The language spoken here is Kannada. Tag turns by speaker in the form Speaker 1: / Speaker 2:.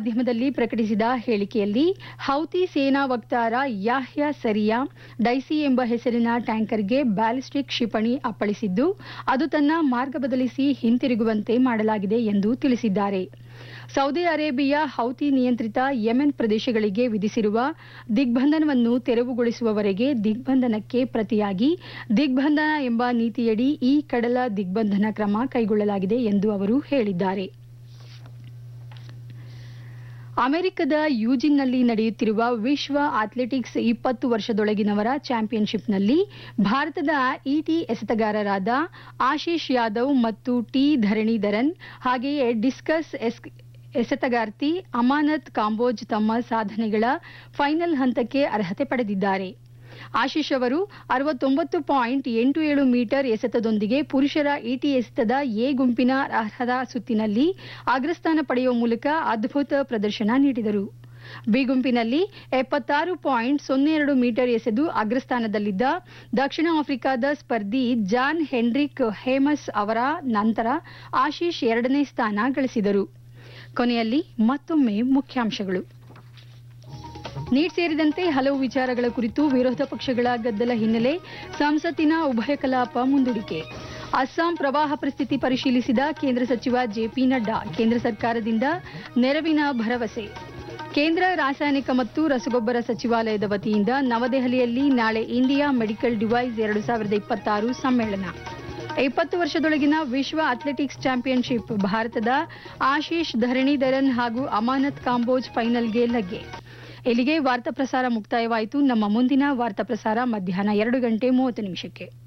Speaker 1: ಮಾಧ್ಯಮದಲ್ಲಿ ಪ್ರಕಟಿಸಿದ ಹೇಳಿಕೆಯಲ್ಲಿ ಹೌತಿ ಸೇನಾ ವಕ್ತಾರ ಯಾಹ್ಯಾ ಸರಿಯಾ ಡೈಸಿ ಎಂಬ ಹೆಸರಿನ ಟ್ಯಾಂಕರ್ಗೆ ಬ್ಯಾಲಿಸ್ಟಿಕ್ ಕ್ಷಿಪಣಿ ಅಪ್ಪಳಿಸಿದ್ದು ಅದು ತನ್ನ ಮಾರ್ಗ ಬದಲಿಸಿ ಹಿಂತಿರುಗುವಂತೆ ಮಾಡಲಾಗಿದೆ ಎಂದು ತಿಳಿಸಿದ್ದಾರೆ ಸೌದಿ ಅರೇಬಿಯಾ ಹೌತಿ ನಿಯಂತ್ರಿತ ಯೆಮೆನ್ ಪ್ರದೇಶಗಳಿಗೆ ವಿಧಿಸಿರುವ ದಿಗ್ಬಂಧನವನ್ನು ತೆರವುಗೊಳಿಸುವವರೆಗೆ ದಿಗ್ಬಂಧನಕ್ಕೆ ಪ್ರತಿಯಾಗಿ ದಿಗ್ಬಂಧನ ಎಂಬ ನೀತಿಯಡಿ ಈ ಕಡಲ ದಿಗ್ಬಂಧನ ಕ್ರಮ ಕೈಗೊಳ್ಳಲಾಗಿದೆ ಎಂದು ಅವರು ಹೇಳಿದ್ದಾರೆ ಅಮೆರಿಕದ ಯೂಜಿನ್ನಲ್ಲಿ ನಡೆಯುತ್ತಿರುವ ವಿಶ್ವ ಅಥ್ಲೆಟಿಕ್ಸ್ ಇಪ್ಪತ್ತು ವರ್ಷದೊಳಗಿನವರ ಚಾಂಪಿಯನ್ಶಿಪ್ನಲ್ಲಿ ಭಾರತದ ಇಟಿ ಎಸೆತಗಾರರಾದ ಆಶೀಶ್ ಯಾದವ್ ಮತ್ತು ಟಿ ಧರಣೀಧರನ್ ಹಾಗೆಯೇ ಡಿಸ್ಕಸ್ ಎಸ್ ಎಸೆತಗಾರ್ತಿ ಅಮಾನತ್ ಕಾಂಬೋಜ್ ತಮ್ಮ ಸಾಧನೆಗಳ ಫೈನಲ್ ಹಂತಕ್ಕೆ ಅರ್ಹತೆ ಪಡೆದಿದ್ದಾರೆ ಆಶೀಶ್ ಅವರು ಅರವತ್ತೊಂಬತ್ತು ಪಾಯಿಂಟ್ ಎಂಟು ಏಳು ಮೀಟರ್ ಎಸೆತದೊಂದಿಗೆ ಪುರುಷರ ಇಟಿ ಎಸೆತದ ಎ ಗುಂಪಿನ ಅರ್ಹತಾ ಸುತ್ತಿನಲ್ಲಿ ಅಗ್ರಸ್ಥಾನ ಪಡೆಯುವ ಮೂಲಕ ಅದ್ಭುತ ಪ್ರದರ್ಶನ ನೀಡಿದರು ಬಿ ಗುಂಪಿನಲ್ಲಿ ಎಪ್ಪತ್ತಾರು ಪಾಯಿಂಟ್ ಸೊನ್ನೆ ಎರಡು ಮೀಟರ್ ಎಸೆದು ಅಗ್ರಸ್ಥಾನದಲ್ಲಿದ್ದ ದಕ್ಷಿಣ ಆಫ್ರಿಕಾದ ಸ್ಪರ್ಧಿ ಜಾನ್ ಹೆನ್ರಿಕ್ ಹೇಮಸ್ ಅವರ ನಂತರ ಆಶೀಶ್ ಎರಡನೇ ಸ್ಥಾನ ಗಳಿಸಿದರು ಕೊನೆಯಲ್ಲಿ ಮತ್ತೊಮ್ಮೆ ಮುಖ್ಯಾಂಶಗಳು ನೀಟ್ ಸೇರಿದಂತೆ ಹಲವು ವಿಚಾರಗಳ ಕುರಿತು ವಿರೋಧ ಪಕ್ಷಗಳ ಗದ್ದಲ ಹಿನ್ನೆಲೆ ಸಂಸತ್ತಿನ ಉಭಯ ಕಲಾಪ ಮುಂದೂಡಿಕೆ ಅಸ್ಸಾಂ ಪ್ರವಾಹ ಪರಿಸ್ಥಿತಿ ಪರಿಶೀಲಿಸಿದ ಕೇಂದ್ರ ಸಚಿವ ಜೆಪಿ ನಡ್ಡಾ ಕೇಂದ್ರ ಸರ್ಕಾರದಿಂದ ನೆರವಿನ ಭರವಸೆ ಕೇಂದ್ರ ರಾಸಾಯನಿಕ ಮತ್ತು ರಸಗೊಬ್ಬರ ಸಚಿವಾಲಯದ ವತಿಯಿಂದ ನವದೆಹಲಿಯಲ್ಲಿ ನಾಳೆ ಇಂಡಿಯಾ ಮೆಡಿಕಲ್ ಡಿವೈಸ್ ಎರಡು ಸಾವಿರದ ಇಪ್ಪತ್ತಾರು ಸಮ್ಮೇಳನ ಇಪ್ಪತ್ತು ವರ್ಷದೊಳಗಿನ ವಿಶ್ವ ಅಥ್ಲೆಟಿಕ್ಸ್ ಚಾಂಪಿಯನ್ಶಿಪ್ ಭಾರತದ ಆಶೀಶ್ ಧರಣೀಧರನ್ ಹಾಗೂ ಅಮಾನತ್ ಕಾಂಬೋಜ್ ಫೈನಲ್ಗೆ ಲಗ್ಗೆ ಇಲ್ಲಿಗೆ ವಾರ್ತಾ ಪ್ರಸಾರ ಮುಕ್ತಾಯವಾಯಿತು ನಮ್ಮ ಮುಂದಿನ ವಾರ್ತಾ ಪ್ರಸಾರ ಮಧ್ಯಾಹ್ನ ಎರಡು ಗಂಟೆ ಮೂವತ್ತು ನಿಮಿಷಕ್ಕೆ